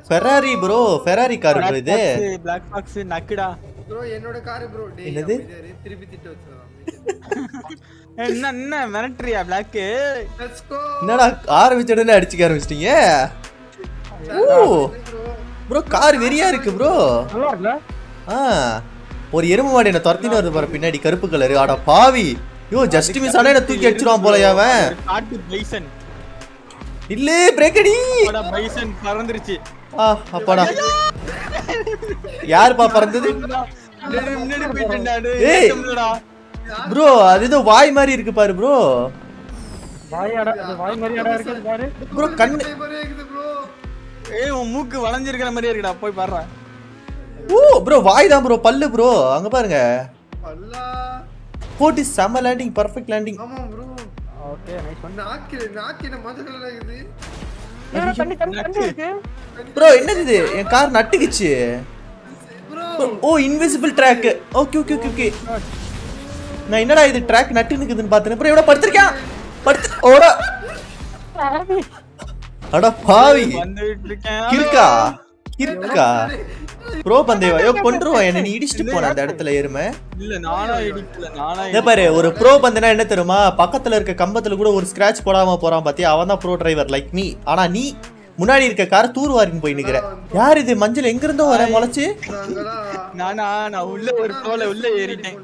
Ferrari bro Ferrari car bro இது black box நக்குடா bro என்னோட கார் ப்ரோ டேய் என்னது? அமைதியா இரு. திருப்பி திட்டு வச்சிடலாம் என்ன என்ன மிரட்டுறியா பிளாக் லெட்ஸ் கோ என்னடா ஆரம்பிச்ச உடனே அடிச்சுக்க ஆரம்பிச்சிட்டீங்க ஓ ப்ரோ கார் வெறியா இருக்கு ப்ரோ நல்லா இருக்குல்ல ஆ ஒரு எருமை மாடு என்ன துரத்தின்னு வருது பாரு பின்னாடி கருப்பு கலரு ஆடா பாவி யோ ஜஸ்ட் மிஸ் ஆனா என்ன தூக்கி அடிச்சிருவான் போலயா அவன் காட்டு பைசன் இல்ல பிரேக் அடி பைசன் பறந்துருச்சு ஆ அப்பாடா யாருப்பா பறந்தது முன்னாடி முன்னாடி போயிட்டேன்டா டேய், ஏய். ஏத்தம்லடா. ப்ரோ அது ஏதோ வாய் மாதிரி இருக்கு பாரு ப்ரோ வாயாடா அது வாய் மாதிரி இடம் இருக்குது பாரு ப்ரோ கண்ணு மாதிரி இருக்குது ப்ரோ ஏய் உன் மூக்கு வளைஞ்சிருக்கிற மாதிரியே இருக்குடா போய் பாடுறா ஓ ப்ரோ வாய் தான் ப்ரோ பல்லு ப்ரோ அங்க பாருங்க அல்லா போட்டு செம லேண்டிங் பர்ஃபெக்ட் லேண்டிங் ஆமா ப்ரோ ஓகே நைஸ் ஒன் நாக்கு நாக்கு என்ன மஞ்சள் கலர்ல இருக்குது தண்ணி தண்ணி தண்ணி இருக்கு ப்ரோ என்னது இது என் கார் நட்டுக்குச்சு bro oh invisible track okay okay okay okay நான் என்னடா இது ட்ராக் நட்டு நிக்குதுன்னு பார்த்தேன் அப்புறம் எவ்வளோ படுத்திருக்கேன் படுத்து ஓடா அட பாவி வந்துட்டு இருக்கேன் கிறுக்கா கிறுக்கா ப்ரோ பந்தேவா ஐயோ கொண்டுருவான் என்ன நீ இடிச்சிட்டு போன அந்த இடத்துல எருமை இல்ல நானா இடிக்கல நானா இதோ பாரு ஒரு ப்ரோ பந்தனா என்ன தெரியுமா பக்கத்துல இருக்க கம்பத்துல கூட ஒரு ஸ்கிராட்ச் போடாம போறான் பாத்தியா அவன் தான் ப்ரோ டிரைவர் லைக் மீ ஆனா நீ முன்னாடி இருக்க கார் தூர்வாரின்னு போய் நிக்கிற யார் இது மஞ்சள் எங்க இருந்தோ வர முளைச்சு நாங்களா நானா நான் உள்ள ஒரு ஃப்ளோல உள்ள ஏறிட்டேன்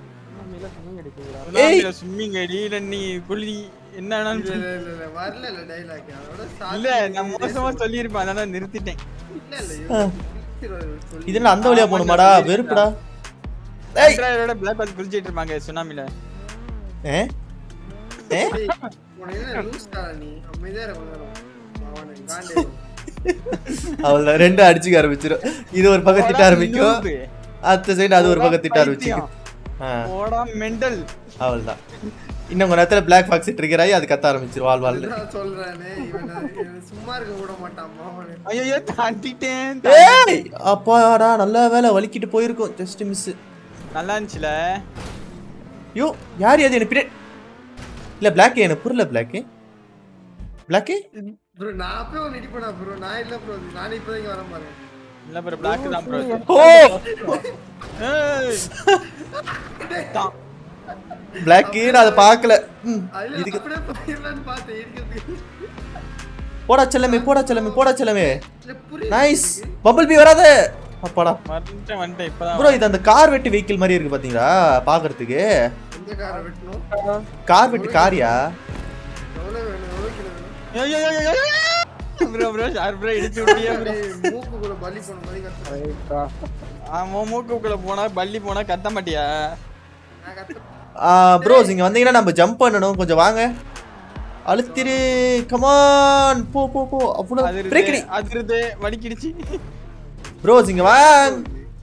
ஏய். ஸ்விம்மிங் அடி இல்ல நீ குளி என்ன வேணாலும் இல்ல சொல்லு. இல்ல இல்ல வரல இல்ல டைலாக் அதோட சாத்தி- இல்ல நான் மோசமா சொல்லியிருப்பேன் அதனால நிறுத்திட்டேன் இல்ல இல்ல ஆ. சொல்லி இது என்ன அந்த வழியா போகணுமாடா வெறுப்புடா ஏய் ஆண்ட்ராய்டோட பிளாக் பாத் குளிச்சிட்டு இருப்பாங்க சுனாமில ஏ ஏ டேய், உனக்கு என்ன லூஸ் காரா நீ அமைதியா இரு கொஞ்ச நேரம். அவனுக்கு காண்டேடும். அவள் ரெண்டு அடிச்சுக்க ஆரம்பிச்சிடும் இது ஒரு பக்கம் திட்ட ஆரம்பிக்கும் அடுத்த சைடு அது ஒரு பக்கம் திட்ட ஆரம்பிச்சுக்கும் ஆ போடா மெண்டல் அவள் தான் இன்னும் கொஞ்ச நேரத்துல பிளாக் பாக்ஸ் ட்ரிகர் ஆகி அது கத்த ஆரம்பிச்சிரும் வாழ் வாழ் நான் சொல்றானே இவன் இவன் சும்மா இருக்க விட மாட்டான் மாமனு ஐயோ தாண்டிட்டேன் ஏய் அப்பாடா நல்ல வேலை வலிக்கிட்டு போயிருக்கும் ஜஸ்ட் மிஸ் நல்லா இருந்துச்சுல யோ யார் அது எனக்கு பின்னாடி இல்ல பிளாக் எனக்கு புரியல பிளாக் பிளாக் ப்ரோ நான் அப்பவே ஒன்று இடிப்பேனா ப்ரோ நான் இல்ல ப்ரோ நானே இப்போதான் இங்க வரேன் பாருங்க இல்ல ப்ரோ பிளாக் தான் ப்ரோ ஓ ஏய் தான். பிளாக் நான் அதை பார்க்கல ம், அதுல இதுக்கு அப்படியே போயிடலான்னு பார்த்தேன் இடிக்கிறதுக்கு போடா செல்லமே போடா செல்லமே போடா செல்லமே இல்ல புரியல நைஸ் பம்பிள் பி வராத அப்பாடா வந்துட்டேன் வந்துட்டேன் இப்பதான் ப்ரோ இது அந்த கார் வெட்டு வெஹிக்கிள் மாதிரி இருக்கு பாத்தீங்களா பாக்குறதுக்கு எந்த காரை வெட்டணும் கார் வெட்டு காரியா எவ்வளவு வேணும் எவ்வளவு கிலோ வேணும் ஐயோ ஐயோ ஐயோ ப்ரோ ப்ரோ சார் ப்ரோ இடிச்சு விட்டியே ப்ரோ டேய், மூக்குக்குள்ள பலி போன மாதிரி கத்துறேன் ரைட்டா ஆமா மூக்குக்குள்ள போனா பள்ளி போனா கத்த மாட்டியா நான் கத்த ப்ரோஸ் இங்க வந்தீங்கன்னா நம்ம ஜம்ப் பண்ணணும் கொஞ்சம் வாங்க அழுத்திரு கமான் போ போ போ அவ்வளவு பிரேக் அதிருது அதிருது வடிக்கிடுச்சு ப்ரோஸ் இங்க வாங்க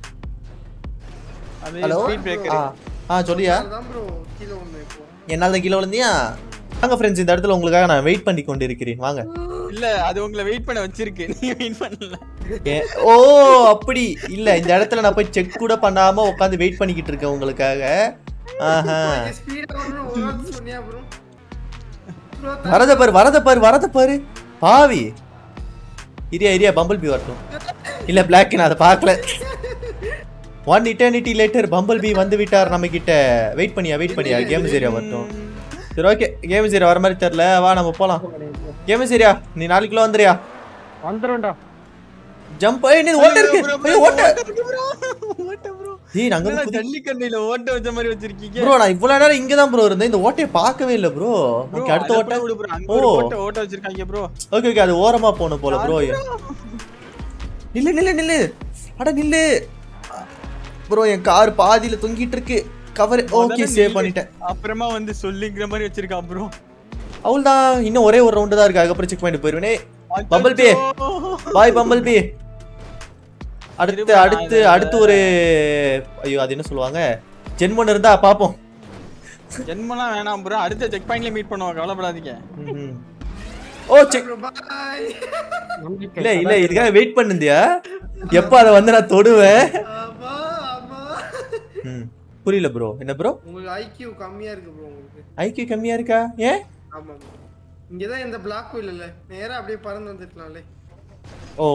அது hello speed ah breaker ah சொல்லியா தான் ப்ரோ கீழே ஒண்ணு இப்போ என்னால் தான் கீழே விழுந்தியா வாங்க ஃப்ரெண்ட்ஸ் இந்த இடத்துல உங்களுக்காக நான் வெயிட் பண்ணி கொண்டு இருக்கிறேன் வாங்க இல்ல அது உங்களை வெயிட் பண்ண வச்சிருக்கு நீ வெயிட் பண்ணல ஏ- ஓ அப்படி இல்ல இந்த இடத்துல நான் போய் செக் கூட பண்ணாம உட்காந்து வெயிட் பண்ணிக்கிட்டு இருக்கேன் உங்களுக்காக ஆஹா ஸ்பீடா வரணும் ஒரு வார்த்தை சொன்னியா ப்ரோ ப்ரோ வரத பாரு வரத பாரு வரத பாரு பாவி இரியா இரியா பம்பிள் பி வரட்டும் இல்ல பிளாக் நான் அதை பார்க்கல one eternity later Bumblebee வந்து விட்டார் நம்ம கிட்ட வெயிட் பண்ணியா வெயிட் பண்ணியா கேம் சரியா வரட்டும் சரி ஓகே கேம் சரியா வர மாதிரி தெரியல வா நம்ம போலாம் கேம் சரியா நீ நாளைக்குள்ள வந்துறியா வந்துரும்டா ஜம்ப் ஏய் நீ ஓட்ட இருக்கு ஐயோ ஓட்ட ஓட்ட ப்ரோ ஏய் நாங்க வந்து புது ஜல்லிக்கண்டையில ஓட்ட வச்ச மாதிரி வச்சிருக்கீங்க ப்ரோ நான் இவ்வளவு நேரம் இங்க தான் ப்ரோ இருந்தேன் இந்த ஓட்டையை பார்க்கவே இல்ல ப்ரோ Bro, ஓகே அடுத்த அதை ஓட்டை கூட விடு bro. அங்க ஓ. ஒரு ஓட்ட ஓட்ட வச்சிருக்காங்க ப்ரோ ஓகே ஓகே அது ஓரமா போகணும் போல ப்ரோ நில்லு நில்லு நில்லு அட நில்லு ப்ரோ என் கார் பாதியில தொங்கிட்டு இருக்கு கவர் ஓகே சேவ் பண்ணிட்டேன் அப்புறமா வந்து சொல்லிங்கிற மாதிரி வச்சிருக்கான் ப்ரோ அவ்வளவுதான் இன்னும் ஒரே ஒரு ரவுண்டு தான் இருக்கு அதுக்கப்புறம் செக் பண்ணிட்டு போயிருவேனே பம்பிள் பே பாய் பம்பிள் பே அடுத்து இருபது அடுத்து நாலு. அடுத்து ஒரு ஐயோ அது என்ன சொல்லுவாங்க ஜென்மன் இருந்தா பாப்போம் ஜென்மலாம் வேணாம் ப்ரோ அடுத்த செக் பாயிண்ட்ல மீட் பண்ணுவோம் கவலைப்படாதீங்க ம்ஹும். ஓ செக் பாய் நம்பிக்கை இல்ல இல்ல இதுக்காக வெயிட் பண்ணுந்தியா எப்ப அதை வந்து நான் தொடுவேன் ஆமா ஆமா ம். புரியல ப்ரோ என்ன ப்ரோ உங்களுக்கு ஐக்கியூ கம்மியா இருக்கு ப்ரோ உங்களுக்கு ஐக்கியூ கம்மியா இருக்கா ஏன் ஆமா bro. இங்கதான் எந்த பிளாக்கும் இல்லைல்ல நேரா அப்படியே பறந்து வந்துருக்கலாம்ல ஓ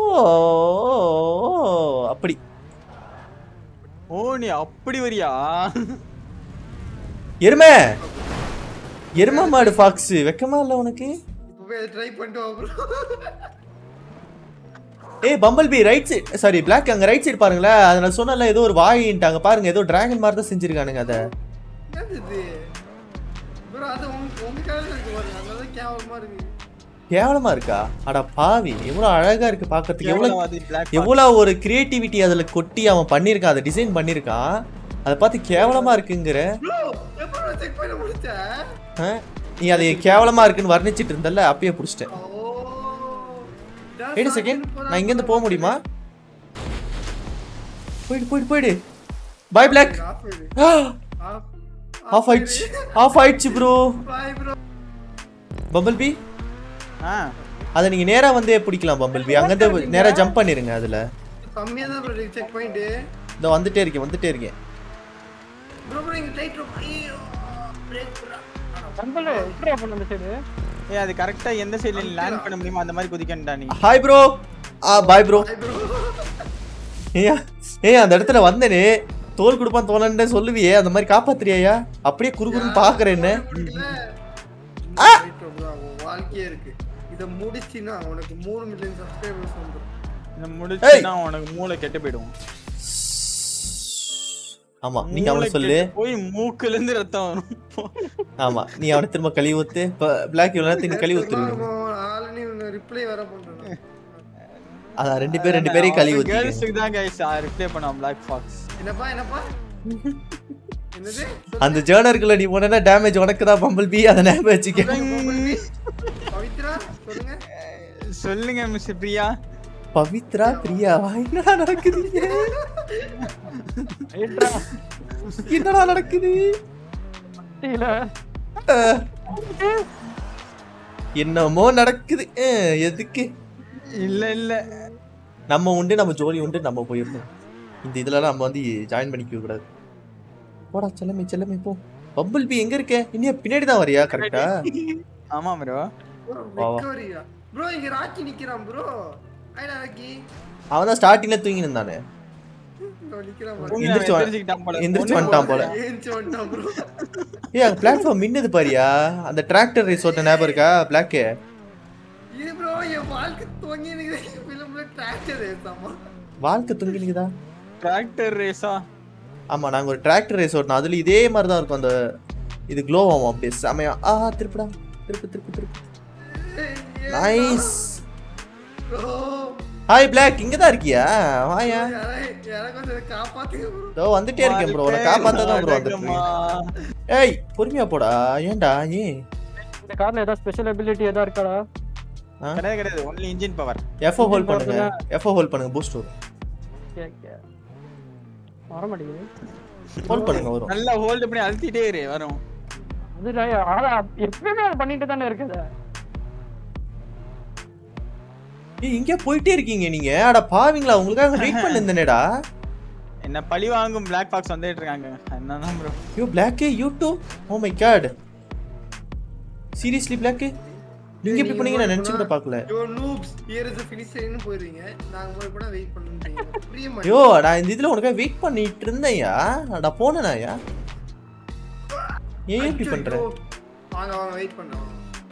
அப்படி ஓ நீ அப்படி வரியா எருமை எருமை மாடு ஃபாக்ஸ் வெக்கமா இல்ல உனக்கு இப்போ போய் ட்ரை பண்ணிட்டு வா ப்ரோ ஏய் Bumblebee right side sorry Black அங்க ரைட் சைடு பாருங்களேன் அதை நான் சொன்னல ஏதோ ஒரு வாயின்ட்டாங்க பாருங்க ஏதோ டிராகன் மாதிரி தான் செஞ்சிருக்கானுங்க அதை என்னது இது ப்ரோ அது உங்க உங்க காலையில் இருக்கு பாருங்க அதனால கேவலமா இருக்கு கேவலமா இருக்கா அட பாவி எவ்வளவு அழகா இருக்கு பாக்கிறதுக்கு எவ்வளவு கேவலவாதி black fox. எவ்வளவு ஒரு கிரியேட்டிவிட்டி அதுல கொட்டி அவன் பண்ணிருக்கான் அதை டிசைன் பண்ணிருக்கான் அதை பார்த்து கேவலமா இருக்குங்கிற ப்ரோ எப்போ செக் பண்ண முடிச்ச ஆ? நீ அதை கேவலமா இருக்குன்னு வர்ணிச்சிட்டு இருந்தல்ல அப்பயே புடிச்சிட்டேன் ஓ வெயிட் செகண்ட் நான் இங்க இருந்து போக முடியுமா போயிடு போயிடு போயிடு பாய் பிளாக் ஆஃப் ஆயிடுச்சு ஆஃப் ஆயிடுச்சு bro bye bro Bumblebee ஆ அதை நீங்க நேரா வந்து பிடிக்கலாம் பம்பிள் பி அங்கிருந்து நேரா ஜம்ப் பண்ணிருங்க அதுல கம்மியா தான் ப்ரோ செக் பண்ணிட்டு இதோ வந்துட்டே இருக்கேன் வந்துட்டே இருக்கேன் ப்ரோ ப்ரோ இங்க டைட் ப்ரோ ஐயோ பிரேக் ப்ரோ பம்பல் இப்படியா பண்ண அந்த சைடு ஏய் அது கரெக்டா எந்த சைடுல லேண்ட் பண்ண முடியுமோ அந்த மாதிரி குதிக்கண்டா நீ ஹாய் ப்ரோ ஆ பாய் ப்ரோ பாய் ப்ரோ ஏயா ஏய் அந்த இடத்துல வந்தனே தோல் கொடுப்பான் தோலன்னு சொல்லுவியே அந்த மாதிரி காப்பாத்துறியா அப்படியே குறுகுறுன்னு பாக்குறேன் என்ன வாழ்க்கையே இருக்கு இத முடிச்சினா உனக்கு மூணு மில்லியன் சப்ஸ்கிரைபர்ஸ் வந்துரும் இந்த முடிச்சுனா உனக்கு மூளை கெட்டு போயிடும் ஆமா நீ மூளை அவனை சொல்லு கெட்டு போய் மூக்குல இருந்து ரத்தம் வரும் ஆமா நீ அவனை திரும்ப கழுவி ஊத்து பிளாக் இவ்வளவு நேரத்துக்கு கழுவி ஊத்துருவீங்க ஆளுநே ரிப்ளை வர பண்றேன் அதான் ரெண்டு பேரும் ரெண்டு பேரையும் கழுவி ஊத்தி கேர்ள்ஸுக்கு தான் கைஸ் ரிப்ளை பண்ணோம் Black Fox என்னப்பா என்னப்பா என்னது அந்த ஜேர்னருக்குள்ள நீ போனா டேமேஜ் உனக்கு தான் பம்பிள் பி அதை ஞாபகம் வச்சுக்க பவித்ரா சொல்லுங்க சொல்லுங்க மிஸ்டர் பிரியா பவித்ரா பிரியாவா என்னடா நடக்குது ரைட்ரா என்னடா நடக்குது இல்ல அஹ். என்னமோ நடக்குது அஹ், எதுக்கு இல்ல இல்ல நம்ம உண்டு நம்ம ஜோலி உண்டு நம்ம போயிடணும் இந்த இதுல நம்ம வந்து ஜாயின் பண்ணிக்க கூடாது போடா செல்லமே செல்லமே போ பம்பிள் பி எங்க இருக்க இன்னும் பின்னாடி தான் வரியா கரெக்டா ஆமா ப்ரோ விக்டோரியா ப்ரோ இங்க ராக்கி நிக்கிறான் ப்ரோ ஐடா ராக்கி அவன் தான் ஸ்டார்டிங்ல தூங்கி இருந்தானே இதோ நிக்கிறான் எந்திரிச்சு வா- எந்திரிச்சுக்கிட்டான் போல எந்திரிச்சு வந்துட்டான் போல ஏஞ்சி வந்துட்டான் ப்ரோ ஏய் அங்க பிளாட்ஃபார்ம் மின்னது பாரியா அந்த டிராக்டர் ரிசோர்ட் ஞாபகம் இருக்கா பிளாக்கு இது ப்ரோ என் வாழ்க்கை துவங்கி நிக்கிற ஃபிலிம்ல டிராக்டர் ஏசாமா வாழ்க்கை தூங்கி நிக்குதா டிராக்டர் ரேஸா ஆமா நாங்க ஒரு டிராக்டர் ரேஸ் ஓட்டணும் அதுல இதே மாதிரி தான் இருக்கும் அந்த இது க்ளோ ஆகும் அப்படியே செமையா ஆ திருப்புடா திருப்பு திருப்பு திருப்பு நைஸ் ப்ரோ ஹாய் பிளாக் இங்க தான் இருக்கியா வாயா எனக்கு வந்து காப்பாத்துங்க ப்ரோ இதோ வந்துட்டே இருக்கேன் ப்ரோ உன்னை காப்பாத்த தான் ப்ரோ வந்திருக்கேன் ஏய் பொறுமையா போடா ஏன்டா ஏன் இந்த கார்ல ஏதாவது ஸ்பெஷல் எபிலிட்டி ஏதாவது இருக்காடா கிடையாது கிடையாது only engine power F O hold பண்ணுங்க எஃப்ஓ ஹோல்ட் பண்ணுங்க பூஸ்ட் வரும் கே கே வர மாட்டேங்குது ஹோல்ட் பண்ணுங்க வரும் நல்லா ஹோல்ட் பண்ணி அழுத்திட்டே இரு வரும் அது ஆனா எப்பவுமே அது பண்ணிட்டு தானே இருக்குது ஏய் இங்கே போயிட்டே இருக்கீங்க நீங்க அட பாவீங்களா உங்களுக்காக வெயிட் பண்ணிருந்தேனேடா என்ன பழி வாங்கும் Black Fox வந்துட்டு இருக்காங்க என்னதான் bro you Black you too oh my God seriously Black நீங்க எப்படி பண்ணீங்க நான் நினைச்சு கூட பார்க்கல yo noobs here is the ஃபினிஷிங்னு போயிருவீங்க நாங்க போய் கூட வெயிட் பண்ணுறீங்க புரிய மாட்டேங்குது ஐயோ நான் இந்த இதுல உனக்காக வெயிட் பண்ணிட்டு இருந்தேன்யா நான் போனேனாயா ஏன் இப்படி பண்ற ஐயோ. வாங்க வாங்க வெயிட் பண்றோம்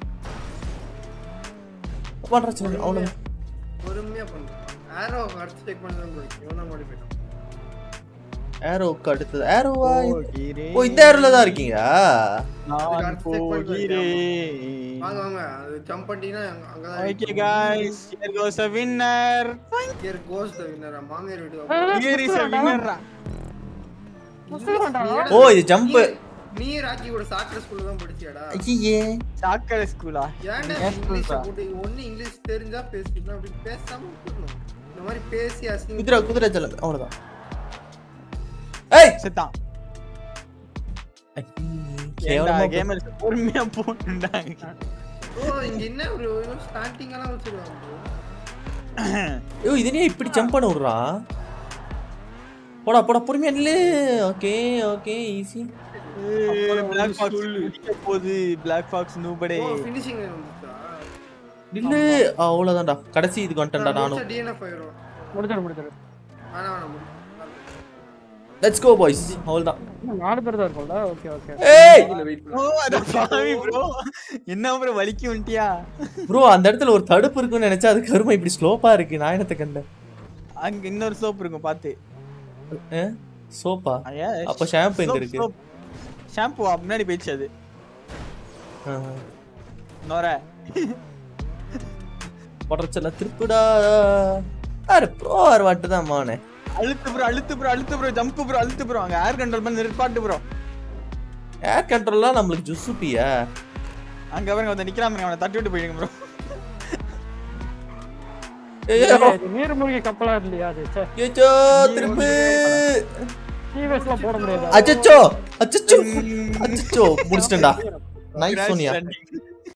பண்ற சின்ன அவனு பொறுமையா பண்றோம் ஆரோ அடுத்து செக் பண்ணதான் போய் இவனா மாடி போயிட்டான் ஏரோக்கு அடுத்தது ஏரோவா போகிறேன். ஓ இந்த ஏரோல தான் இருக்கீங்க நான் அடுத்து check பண்ணிட்டு போகிறேன் வாங்க வாங்க அது ஜம்ப் பண்ணிட்டீங்கன்னா அங்க- அங்கதான் okay guys here goes a winner here goes the winner மாமியார் வீட்டுக்கு ஆ. வா. Here is a winner oh இது ஜம்ப் நீ- நீ ராக்கி கூட சாக்கடை ஸ்கூல்ல தான் படிச்சியாடா ஐயே சாக்கடை ஸ்கூலா ஏன்டா ஏன் இங்கிலீஷ் சொல்றா? போட்டு ஒண்ணு இங்கிலீஷ் தெரிஞ்சா பேசிக்கலாம் அப்படி பேசாம விட்டுறணும் இந்த மாதிரி பேசி அசிங்க குதிரை குதிரை ஜலம் அவ்வளவுதான் ஏய் செத்தான் கேவலமா கேமர் பொறுமையா போட்டுட்டாங்க ஓ இங்க என்ன ஒரு ஸ்டார்டிங் எல்லாம் வச்சிருவாங்க bro. ஐயோ இது என்ன இப்படி ஜம்ப் பண்ண விடுறான் போடா போடா பொறுமையா நில்லு okay okay easy Black Fox முடிக்க போகுது பிளாக் ஃபாக்ஸ் நூபடே ஓ ஃபினிஷிங் வந்துச்சா நில்லு அவ்வளவுதான்டா கடைசி இதுக்கு வந்துட்டேன்டா நானும் டிஎன்எஃப் ஆயிரும் முடிச்சிடு முடிச்சிடு வேணாம் வேணாம் முடி. லெட்ஸ் கோ பாய்ஸ் அவ்வளவுதான் இன்னும் நாலு பேர் தான் இருக்கும்ல ஓகே ஓகே ஏய் இல்ல வெயிட் ஓ அட பாவி ப்ரோ என்ன ப்ரோ வலிக்கு வந்துட்டியா ப்ரோ அந்த இடத்துல ஒரு தடுப்பு இருக்குன்னு நினைச்சா அது கருமை இப்படி ஸ்லோப்பா இருக்கு நான் என்னத்த கண்டேன் அங்க இன்னொரு சோப் இருக்கும் பாத்து சோப்பா அப்ப ஷாம்பு எங்க இருக்கு ஷாம்பு முன்னாடி போயிடுச்சு அது ஆஹ். நோர உடச்சல திருப்புடா அரே ப்ரோ ஆர் வாட்டு தான் மானே அழுத்து ப்ரோ அழுத்து ப்ரோ அழுத்து ப்ரோ ஜம்ப் ப்ரோ அழுத்து ப்ரோ அங்க ஏர் கண்ட்ரோல் பண்ணி நிற்பாட்டு ப்ரோ ஏர் கண்ட்ரோல்லாம் நம்மளுக்கு ஜுசுப்பியா அங்க பாருங்க வந்து நிக்கிறான் பாருங்க, அவனை தட்டி விட்டு போயிடுங்க ப்ரோ நீர்மூழ்கி கப்பலா இல்லையா அது சே ஐயோ திருப்பு டிவிஎஸ்லாம் போட முடியாது அச்சச்சோ அச்சச்சோ அச்சச்சோ முடிச்சிட்டேன்டா நைஸ் சோனியா